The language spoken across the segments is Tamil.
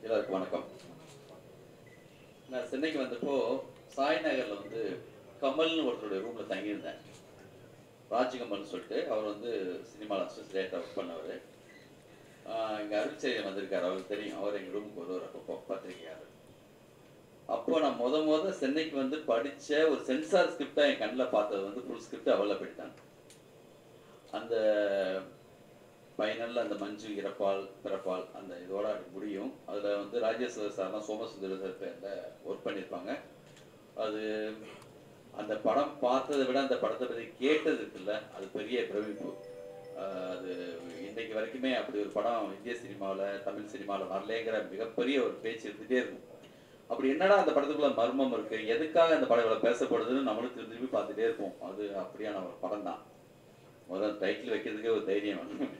எல்லாருக்கும் வணக்கம் நான் சென்னைக்கு வந்தப்போ சாய் நகர்ல வந்து கமல்னு ஒருத்தருடைய ரூம்ல தங்கியிருந்தேன் ராஜ்கமல்னு சொல்லிட்டு அவர் வந்து சினிமாவில் அசோசியேட்டாக ஒர்க் பண்ணவர் இங்கே அருட்செய்தி வந்திருக்காரு அவருக்கு தெரியும் அவர் எங்கள் ரூமுக்கு வருவார் அப்போ பத்திரிக்கையாளர் அப்போ நான் முத முத சென்னைக்கு வந்து படிச்ச ஒரு சென்சார் ஸ்கிரிப்டா என் கண்ணில் பார்த்தது வந்து ஃபுல் ஸ்கிரிப்ட் அவளை படித்தான் அந்த ஃபைனலில் அந்த மஞ்சு இறப்பால் பிறப்பால் அந்த இதோட அப்படி முடியும் அதில் வந்து ராஜேஸ்வர் சார் தான் சோமசுந்தர சார் பேரில் ஒர்க் பண்ணியிருப்பாங்க அது அந்த படம் பார்த்ததை விட அந்த படத்தை பற்றி கேட்டது இருக்குல்ல அது பெரிய பிரமிப்பு ஆஹ் அது இன்னைக்கு வரைக்குமே அப்படி ஒரு படம் இந்திய சினிமாவில் தமிழ் சினிமாவில் வரலேங்கிற மிகப்பெரிய ஒரு பேச்சு இருந்துகிட்டே இருக்கும் அப்படி என்னடா அந்த படத்துக்குள்ள மர்மம் இருக்கு எதுக்காக அந்த படம் இவ்வளவு பேசப்படுதுன்னு நம்மளும் திரும்பி திரும்பி பார்த்துட்டே இருப்போம் அது அப்படியான ஒரு படம் தான் முதல்ல டைட்டில் வைக்கிறதுக்கே ஒரு தைரியம் வேணும்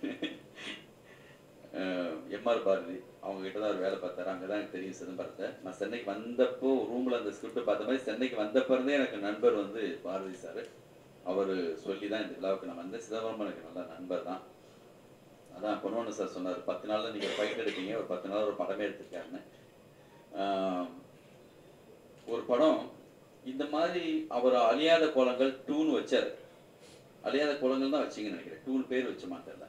எம்ஆர் பாரதி அவங்க கிட்ட தான் ஒரு வேலை பார்த்தாரு அங்கே தான் எனக்கு தெரியும் சிதம்பரத்தை நான் சென்னைக்கு வந்தப்போ ரூமில் அந்த ஸ்கிரிப்ட் பார்த்த மாதிரி சென்னைக்கு வந்தப்ப இருந்தே எனக்கு நண்பர் வந்து பாரதி சார் அவர் சொல்லி தான் இந்த விழாவுக்கு நான் வந்தேன் சிதம்பரம் எனக்கு நல்ல நண்பர் தான் அதான் பொன்வண்ண சார் சொன்னார் பத்து நாளில் நீங்கள் ஃபைட் எடுப்பீங்க ஒரு பத்து நாள் ஒரு படமே எடுத்திருக்காருன்னு ஆஹ் ஒரு படம் இந்த மாதிரி அவர் அழியாத கோலங்கள் டூன்னு வச்சார் அழியாத கோலங்கள் தான் வச்சிங்கன்னு நினைக்கிறேன் டூன்னு பேர் வச்ச மாட்டேன்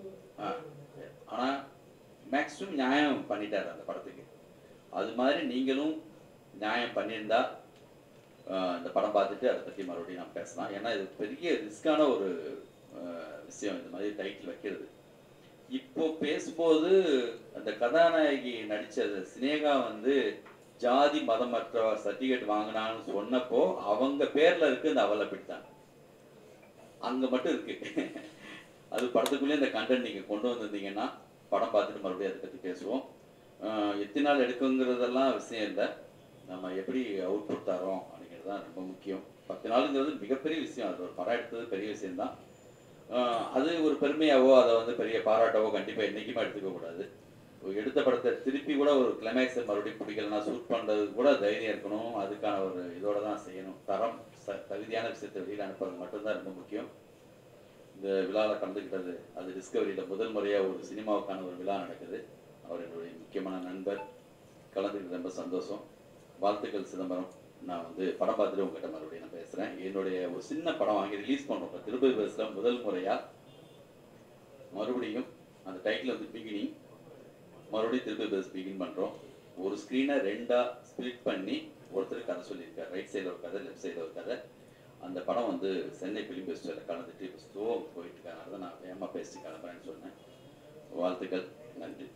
ஆனால் மேக்ஸிமம் நியாயம் பண்ணிட்டார் அந்த படத்துக்கு அது மாதிரி நீங்களும் நியாயம் பண்ணியிருந்தா ஆஹ் இந்த படம் பார்த்துட்டு அதை பற்றி மறுபடியும் நான் பேசலாம் ஏன்னா இது பெரிய ரிஸ்கான ஒரு ஆஹ் விஷயம் இந்த மாதிரி டைட்டில் வைக்கிறது இப்போ பேசும்போது அந்த கதாநாயகி நடிச்ச சினேகா வந்து ஜாதி மதமற்ற சர்டிஃபிகேட் வாங்கினான்னு சொன்னப்போ அவங்க பேர்ல இருக்கு இந்த அவலை பிடித்தான் அங்க மட்டும் இருக்கு அது படத்துக்குள்ளே இந்த கண்டென்ட் நீங்க கொண்டு வந்திருந்தீங்கன்னா படம் பார்த்துட்டு மறுபடியும் அதை பத்தி பேசுவோம் ஆஹ் எத்தனை நாள் எடுக்குங்கிறதெல்லாம் விஷயம் இல்லை நம்ம எப்படி அவுட்புட் தரோம் அப்படிங்கிறது தான் ரொம்ப முக்கியம் பத்து நாளுங்கிறது மிகப்பெரிய விஷயம் அது ஒரு படம் எடுத்தது பெரிய விஷயம்தான் ஆஹ் அது ஒரு பெருமையாவோ அதை வந்து பெரிய பாராட்டவோ கண்டிப்பா என்னைக்குமே எடுத்துக்க கூடாது ஒரு எடுத்த படத்தை திருப்பி கூட ஒரு கிளைமேக்ஸை மறுபடியும் பிடிக்கலன்னா ஷூட் பண்றது கூட தைரியம் இருக்கணும் அதுக்கான ஒரு இதோட தான் செய்யணும் தரம் ச- தகுதியான விஷயத்தை வெளியில அனுப்புறது மட்டும்தான் ரொம்ப முக்கியம் இந்த விழாவில் கலந்துக்கிட்டது அது டிஸ்கவரியில் முதல் முறையாக ஒரு சினிமாவுக்கான ஒரு விழா நடக்குது அவர் என்னுடைய முக்கியமான நண்பர் கலந்துக்கிட்டு ரொம்ப சந்தோஷம் வாழ்த்துக்கள் சிதம்பரம் நான் வந்து படம் பார்த்துட்டு உங்ககிட்ட மறுபடியும் நான் பேசுகிறேன் என்னுடைய ஒரு சின்ன படம் வாங்கி ரிலீஸ் பண்ணுறோம் இப்போ திருப்பதி பஸ்ஸில் முதல் முறையாக மறுபடியும் அந்த டைட்டில் வந்து பிகினிங் மறுபடியும் திருப்பதி பஸ் பிகின் பண்ணுறோம் ஒரு ஸ்க்ரீனை ரெண்டாக ஸ்ப்ளிட் பண்ணி ஒருத்தர் கதை சொல்லியிருக்காரு ரைட் சைடில் ஒரு கதை லெஃப்ட் சைடில் ஒரு கதை அந்த படம் வந்து சென்னை ஃபிலிம் ஃபெஸ்டிவலில் கலந்துட்டு இப்போ ஸ்லோ போயிட்டு இருக்கனால தான் நான் வேகமாக பேசி கிளம்புறேன்னு சொன்னேன் வாழ்த்துக்கள் நன்றி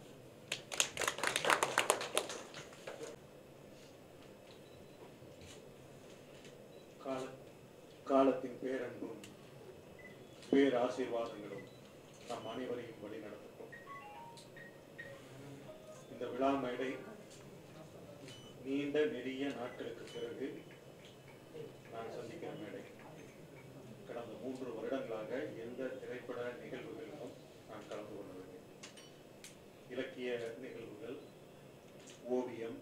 கால காலத்தின் பேரன்பும் பேராசீர்வாதங்களும் நம் அனைவரையும் வழிநடத்தட்டும் இந்த விழா மேடை நீண்ட நெடிய நாட்களுக்கு பிறகு நான் சந்திக்கிற மேடை கடந்த மூன்று வருடங்களாக எந்த திரைப்பட நிகழ்வுகளிலும் நான் கலந்து கொள்ளவில்லை இலக்கிய நிகழ்வுகள் ஓவியம்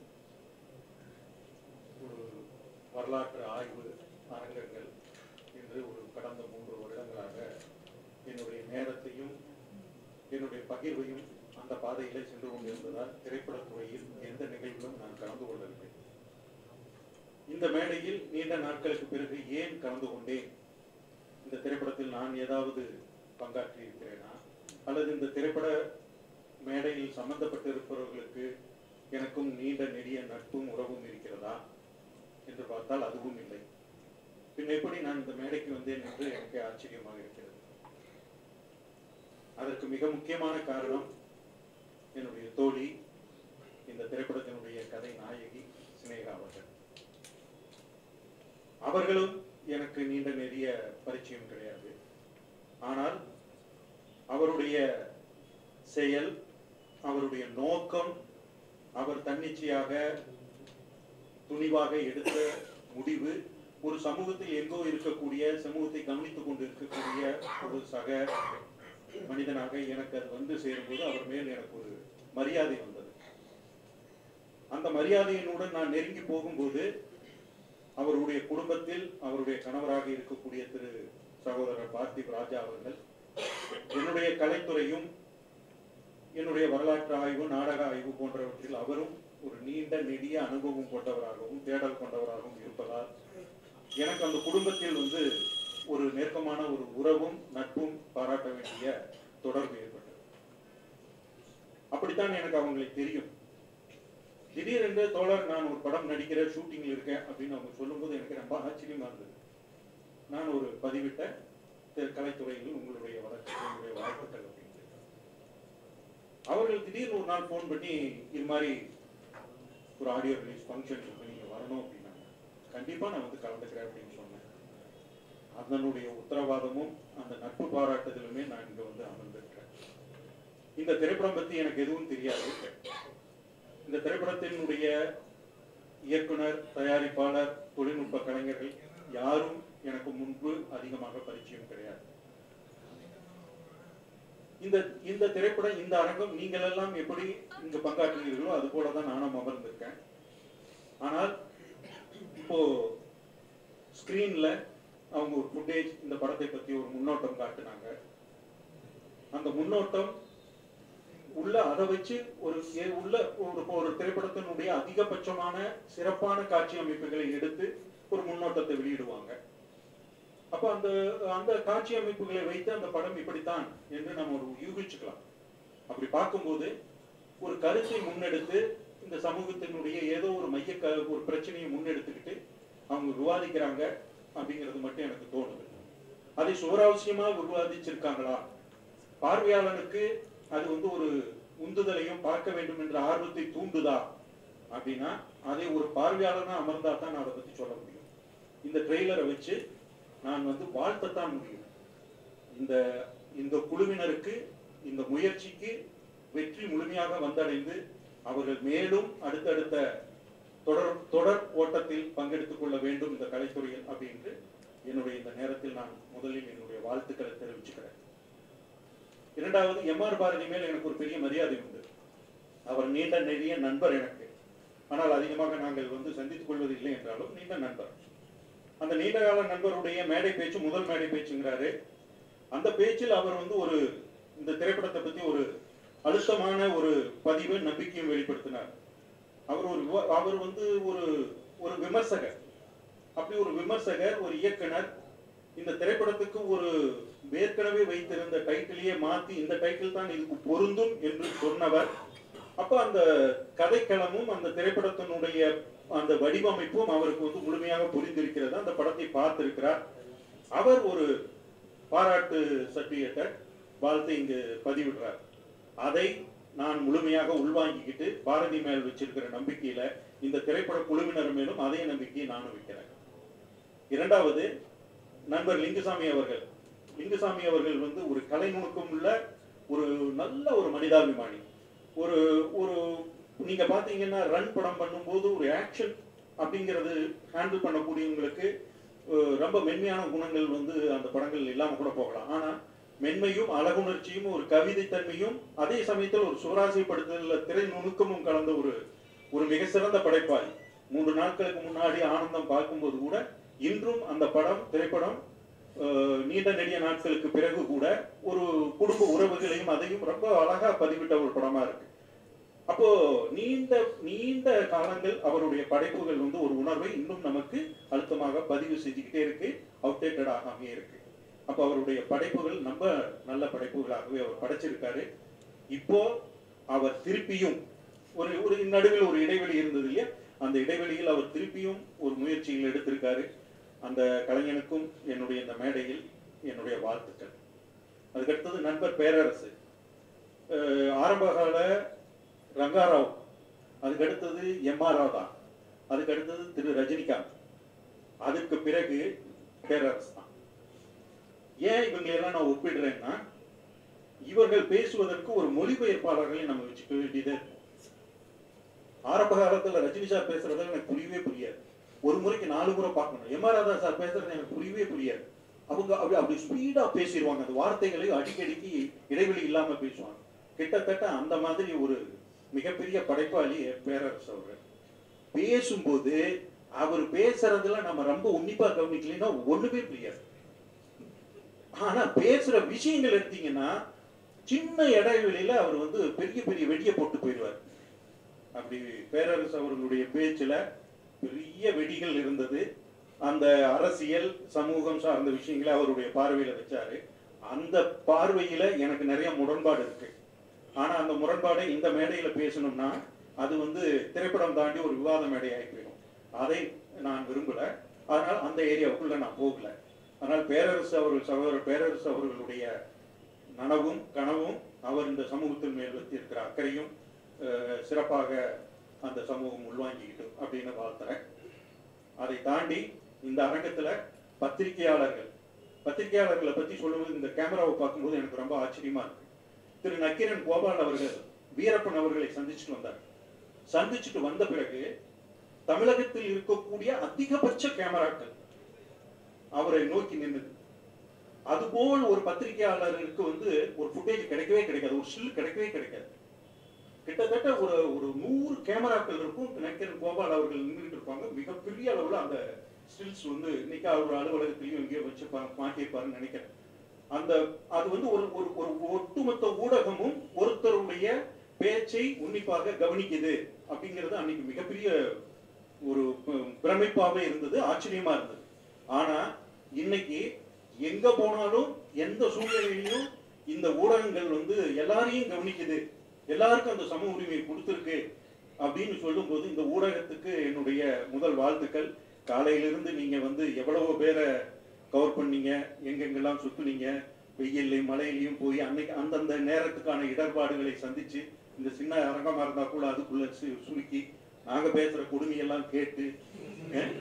ஒரு வரலாற்று ஆய்வு அரங்கங்கள் என்று ஒரு கடந்த மூன்று வருடங்களாக என்னுடைய நேரத்தையும் என்னுடைய பகிர்வையும் அந்த பாதையிலே சென்று கொண்டிருந்ததால் திரைப்படத் துறையில் எந்த நிகழ்விலும் நான் கலந்து கொள்ளவில்லை இந்த மேடையில் நீண்ட நாட்களுக்கு பிறகு ஏன் கலந்து கொண்டேன் இந்த திரைப்படத்தில் நான் ஏதாவது பங்காற்றி இருக்கிறேனா அல்லது இந்த திரைப்பட மேடையில் சம்பந்தப்பட்டிருப்பவர்களுக்கு எனக்கும் நீண்ட நெடிய நட்பும் உறவும் இருக்கிறதா என்று பார்த்தால் அதுவும் இல்லை பின் எப்படி நான் இந்த மேடைக்கு வந்தேன் என்று எனக்கு ஆச்சரியமாக இருக்கிறது அதற்கு மிக முக்கியமான காரணம் என்னுடைய தோழி இந்த திரைப்படத்தினுடைய கதை நாயகி சினேகா அவர்கள் அவர்களும் எனக்கு நீண்ட நெறிய பரிச்சயம் கிடையாது ஆனால் அவருடைய செயல் அவருடைய நோக்கம் அவர் தன்னிச்சையாக துணிவாக எடுத்த முடிவு ஒரு சமூகத்தில் எங்கோ இருக்கக்கூடிய சமூகத்தை கவனித்துக் கொண்டு இருக்கக்கூடிய ஒரு சக மனிதனாக எனக்கு அது வந்து சேரும்போது அவர் மேல் எனக்கு ஒரு மரியாதை வந்தது அந்த மரியாதையினுடன் நான் நெருங்கி போகும்போது அவருடைய குடும்பத்தில் அவருடைய கணவராக இருக்கக்கூடிய திரு சகோதரர் பார்த்திப் ராஜா அவர்கள் என்னுடைய கலைத்துறையும் என்னுடைய வரலாற்று ஆய்வு நாடக ஆய்வு போன்றவற்றில் அவரும் ஒரு நீண்ட நெடிய அனுபவம் கொண்டவராகவும் தேடல் கொண்டவராகவும் இருப்பதால் எனக்கு அந்த குடும்பத்தில் வந்து ஒரு நெருக்கமான ஒரு உறவும் நட்பும் பாராட்ட வேண்டிய தொடர்பு ஏற்பட்டது அப்படித்தான் எனக்கு அவங்களை தெரியும் திடீரென்று தோழர் நான் ஒரு படம் நடிக்கிற ஷூட்டிங்ல இருக்கேன் அப்படின்னு அவங்க சொல்லும்போது எனக்கு ரொம்ப ஆச்சரியமா இருந்தது நான் ஒரு பதிவிட்ட தி- கலைத்துறையில் உங்களுடைய வளர்ச்சி உங்களுடைய வாழ்த்துக்கள் அப்படின்னு அவர்கள் திடீர்னு ஒரு நாள் ஃபோன் பண்ணி இது மாதிரி ஒரு ஆடியோ ரிலீஸ் ஃபங்க்ஷன் இருக்கு நீங்க வரணும் அப்படின்னாங்க கண்டிப்பா நான் வந்து கலந்துக்கிறேன் அப்படின்னு சொன்னேன் அதனுடைய உத்தரவாதமும் அந்த நட்பு பாராட்டுதலுமே நான் இங்க வந்து அமர்ந்திருக்கிறேன் இந்த திரைப்படம் பத்தி எனக்கு எதுவும் தெரியாது இந்த திரைப்படத்தினுடைய இயக்குனர் தயாரிப்பாளர் தொழில்நுட்ப கலைஞர்கள் யாரும் எனக்கு முன்பு அதிகமாக பரிச்சயம் கிடையாது இந்த இந்த திரைப்படம் இந்த அரங்கம் நீங்கள் எல்லாம் எப்படி இங்க பங்காற்றுகிறீர்களோ அது போல தான் நானும் அமர்ந்திருக்கேன் ஆனால் இப்போ ஸ்கிரீன்ல அவங்க ஒரு ஃபுட்டேஜ் இந்த படத்தை பத்தி ஒரு முன்னோட்டம் காட்டுனாங்க அந்த முன்னோட்டம் உள்ள அதை வச்சு ஒரு ஏ- உள்ள ஒரு ஒரு திரைப்படத்தினுடைய அதிகபட்சமான சிறப்பான காட்சி அமைப்புகளை எடுத்து ஒரு முன்னோட்டத்தை வெளியிடுவாங்க அப்ப அந்த அந்த காட்சி அமைப்புகளை வைத்து அந்த படம் இப்படித்தான் என்று நம்ம ஒரு யூகிச்சுக்கலாம் அப்படி பார்க்கும்போது ஒரு கருத்தை முன்னெடுத்து இந்த சமூகத்தினுடைய ஏதோ ஒரு மைய க ஒரு பிரச்சனையை முன்னெடுத்துக்கிட்டு அவங்க விவாதிக்கிறாங்க அப்படிங்கிறது மட்டும் எனக்கு தோணுது அதை சுவராவசியமா விவாதிச்சிருக்காங்களா பார்வையாளனுக்கு அது வந்து ஒரு உந்துதலையும் பார்க்க வேண்டும் என்ற ஆர்வத்தை தூண்டுதா அப்படின்னா அதை ஒரு பார்வையாளனா அமர்ந்தா தான் நான் அதை பத்தி சொல்ல முடியும் இந்த ட்ரெய்லரை வச்சு நான் வந்து வாழ்த்தத்தான் முடியும் இந்த இந்த குழுவினருக்கு இந்த முயற்சிக்கு வெற்றி முழுமையாக வந்தடைந்து அவர்கள் மேலும் அடுத்தடுத்த தொடர் தொடர் ஓட்டத்தில் பங்கெடுத்துக் கொள்ள வேண்டும் இந்த கலைத்துறையில் அப்படின்ட்டு என்னுடைய இந்த நேரத்தில் நான் முதலில் என்னுடைய வாழ்த்துக்களை தெரிவிச்சுக்கிறேன் இரண்டாவது எம் ஆர் பாரதி மேல் எனக்கு ஒரு பெரிய மரியாதை உண்டு அவர் நீண்ட நெறிய நண்பர் எனக்கு ஆனால் அதிகமாக நாங்கள் வந்து சந்தித்துக் கொள்வது இல்லை என்றாலும் நீண்ட நண்பர் அந்த நீண்டகால நண்பருடைய மேடை பேச்சு முதல் மேடை பேச்சுங்கிறாரு அந்த பேச்சில் அவர் வந்து ஒரு இந்த திரைப்படத்தை பத்தி ஒரு அழுத்தமான ஒரு பதிவு நம்பிக்கையும் வெளிப்படுத்தினார் அவர் ஒரு விவ- அவர் வந்து ஒரு ஒரு விமர்சகர் அப்படி ஒரு விமர்சகர் ஒரு இயக்குனர் இந்த திரைப்படத்துக்கு ஒரு ஏற்கனவே வைத்திருந்த டைட்டிலையே மாத்தி இந்த டைட்டில் தான் இதுக்கு பொருந்தும் என்று சொன்னவர் அப்ப அந்த கதைக்களமும் அந்த திரைப்படத்தினுடைய அந்த வடிவமைப்பும் அவருக்கு வந்து முழுமையாக புரிந்திருக்கிறது அந்த படத்தை பார்த்திருக்கிறார் அவர் ஒரு பாராட்டு சர்டிபிகேட்டை வாழ்த்து இங்கு பதிவிடுறார் அதை நான் முழுமையாக உள்வாங்கிக்கிட்டு பாரதி மேல் வச்சிருக்கிற நம்பிக்கையில இந்த திரைப்பட குழுவினர் மேலும் அதே நம்பிக்கையை நானும் வைக்கிறேன் இரண்டாவது நண்பர் லிங்குசாமி அவர்கள் லிங்குசாமி அவர்கள் வந்து ஒரு கலை நுணுக்கம் உள்ள ஒரு நல்ல ஒரு மனிதாபிமானி ஒரு ஒரு நீங்க பாத்தீங்கன்னா ரன் படம் பண்ணும்போது ஒரு ஆக்ஷன் அப்படிங்கிறது ஹேண்டில் பண்ணக்கூடியவங்களுக்கு அஹ், ரொம்ப மென்மையான குணங்கள் வந்து அந்த படங்கள் இல்லாம கூட போகலாம் ஆனா மென்மையும் அழகுணர்ச்சியும் ஒரு கவிதை தன்மையும் அதே சமயத்தில் ஒரு சுவராசியப்படுத்தல திரை நுணுக்கமும் கலந்த ஒரு ஒரு மிக சிறந்த படைப்பாளி மூன்று நாட்களுக்கு முன்னாடி ஆனந்தம் பார்க்கும்போது கூட இன்றும் அந்த படம் திரைப்படம் அஹ், நீண்ட நெடிய நாட்களுக்கு பிறகு கூட ஒரு குடும்ப உறவுகளையும் அதையும் ரொம்ப அழகா பதிவிட்ட ஒரு படமா இருக்கு அப்போ நீண்ட நீண்ட காலங்கள் அவருடைய படைப்புகள் வந்து ஒரு உணர்வை இன்னும் நமக்கு அழுத்தமாக பதிவு செஞ்சுக்கிட்டே இருக்கு அவுடேட்டட் ஆகாமே இருக்கு அப்போ அவருடைய படைப்புகள் ரொம்ப நல்ல படைப்புகளாகவே அவர் படைச்சிருக்காரு இப்போ அவர் திருப்பியும் ஒரு ஒரு நடுவில் ஒரு இடைவெளி இருந்தது இல்லையா அந்த இடைவெளியில் அவர் திருப்பியும் ஒரு முயற்சியில் எடுத்திருக்காரு அந்த கலைஞனுக்கும் என்னுடைய இந்த மேடையில் என்னுடைய வாழ்த்துக்கள் அதுக்கடுத்தது நண்பர் பேரரசு அஹ் ஆரம்பகால ரங்காராவ் அதுக்கடுத்தது எம் ஆர் ராதா அதுக்கடுத்தது திரு ரஜினிகாந்த் அதுக்கு பிறகு பேரரசு தான் ஏன் இவங்களையெல்லாம் நான் ஒப்பிடுறேன்னா இவர்கள் பேசுவதற்கு ஒரு மொழிபெயர்ப்பாளர்களை நம்ம வச்சுக்க வேண்டியதே இருக்கும் ஆரம்ப காலத்துல ரஜினி சார் பேசுறது எனக்கு புரியவே புரியாது ஒரு முறைக்கு நாலு முறை பார்க்கணும் எம் ஆர் ராதா சார் பேசுறது எனக்கு புரியவே புரியாது அவங்க அப்படி அப்படி ஸ்பீடா பேசிடுவாங்க அந்த வார்த்தைகளை அடிக்கடிக்கு இடைவெளி இல்லாம பேசுவாங்க கிட்டத்தட்ட அந்த மாதிரி ஒரு மிகப்பெரிய படைப்பாளி பேரரசு அவர்கள் பேசும்போது அவர் பேசுறதுல நம்ம ரொம்ப உன்னிப்பா கவனிக்கலைன்னா ஒண்ணுமே புரியாது ஆனா பேசுற விஷயங்கள் எடுத்தீங்கன்னா சின்ன இடைவெளியில அவர் வந்து பெரிய பெரிய வெடியை போட்டு போயிடுவார் அப்படி பேரரசு அவர்களுடைய பேச்சுல பெரிய வெடிகள் இருந்தது அந்த அரசியல் சமூகம் சார்ந்த விஷயங்களை அவருடைய பார்வையில வச்சாரு அந்த பார்வையில எனக்கு நிறைய முரண்பாடு இருக்கு ஆனா அந்த முரண்பாடை இந்த மேடையில பேசணும்னா அது வந்து திரைப்படம் தாண்டி ஒரு விவாத மேடை ஆகி போயிடும் அதை நான் விரும்பல அதனால அந்த ஏரியாவுக்குள்ள நான் போகல ஆனால் பேரரசு அவர்கள் சகோதரர் பேரரசு அவர்களுடைய நனவும் கனவும் அவர் இந்த சமூகத்தின் மேல் வைத்திருக்கிற அக்கறையும் அஹ், சிறப்பாக அந்த சமூகம் உள்வாங்கிக்கிட்டும் அப்படின்னு வாழ்த்துறேன் அதை தாண்டி இந்த அரங்கத்துல பத்திரிகையாளர்கள் பத்திரிகையாளர்களை பத்தி சொல்லும்போது இந்த கேமராவை பார்க்கும்போது எனக்கு ரொம்ப ஆச்சரியமா இருக்கு திரு நக்கீரன் கோபால் அவர்கள் வீரப்பன் அவர்களை சந்திச்சுட்டு வந்தார் சந்திச்சுட்டு வந்த பிறகு தமிழகத்தில் இருக்கக்கூடிய அதிகபட்ச கேமராக்கள் அவரை நோக்கி நின்னுது அதுபோல் ஒரு பத்திரிகையாளருக்கு வந்து ஒரு ஃபுட்டேஜ் கிடைக்கவே கிடைக்காது ஒரு ஸ்டில் கிடைக்கவே கிடைக்காது கிட்டத்தட்ட ஒரு ஒரு நூறு கேமராக்கள் இருக்கும் நக்கீரன் கோபால் அவர்கள் நின்றுட்டு இருப்பாங்க மிகப்பெரிய அளவுல அந்த ஸ்டில்ஸ் வந்து இன்னைக்கு அவர் அலுவலகத்திலையும் எங்கேயோ வச்சு பா- மாட்டியிருப்பாருன்னு நினைக்கிறேன் அந்த அது வந்து ஒரு ஒரு ஒரு ஒட்டுமொத்த ஊடகமும் ஒருத்தருடைய பேச்சை உன்னிப்பாக கவனிக்குது அப்படிங்கிறது அன்னைக்கு மிகப்பெரிய ஒரு ப- பிரமிப்பாவே இருந்தது ஆச்சரியமா இருந்தது ஆனா இன்னைக்கு எங்க போனாலும் எந்த சூழ்நிலையிலும் இந்த ஊடகங்கள் வந்து எல்லாரையும் கவனிக்குது எல்லாருக்கும் அந்த சம உரிமையை கொடுத்துருக்கு அப்படின்னு சொல்லும்போது இந்த ஊடகத்துக்கு என்னுடைய முதல் வாழ்த்துக்கள் காலையிலிருந்து நீங்க வந்து எவ்வளவோ பேரை கவர் பண்ணீங்க எங்கெங்கெல்லாம் சுத்துனீங்க வெயில்லையும் மழையிலையும் போய் அன்னைக்கு அந்தந்த நேரத்துக்கான இடர்பாடுகளை சந்திச்சு இந்த சின்ன அரங்கமா இருந்தா கூட அதுக்குள்ள சு- சுருக்கி நாங்க பேசுற கொடுமையெல்லாம் கேட்டு அஹ்,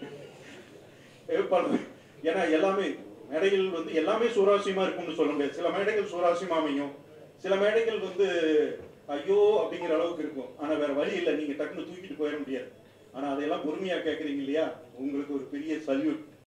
அஹ் பல- ஏன்னா எல்லாமே மேடைகள் வந்து எல்லாமே சுவாரஸ்யமா இருக்கும்னு சொல்ல முடியாது சில மேடைகள் சுவாரஸ்யமா அமையும் சில மேடைகள் வந்து ஐயோ அப்படிங்கிற அளவுக்கு இருக்கும் ஆனா வேற வழி இல்லை நீங்க டக்குன்னு தூக்கிட்டு போயிட முடியாது ஆனா அதையெல்லாம் பொறுமையா கேக்குறீங்க இல்லையா உங்களுக்கு ஒரு பெரிய சல்யூட்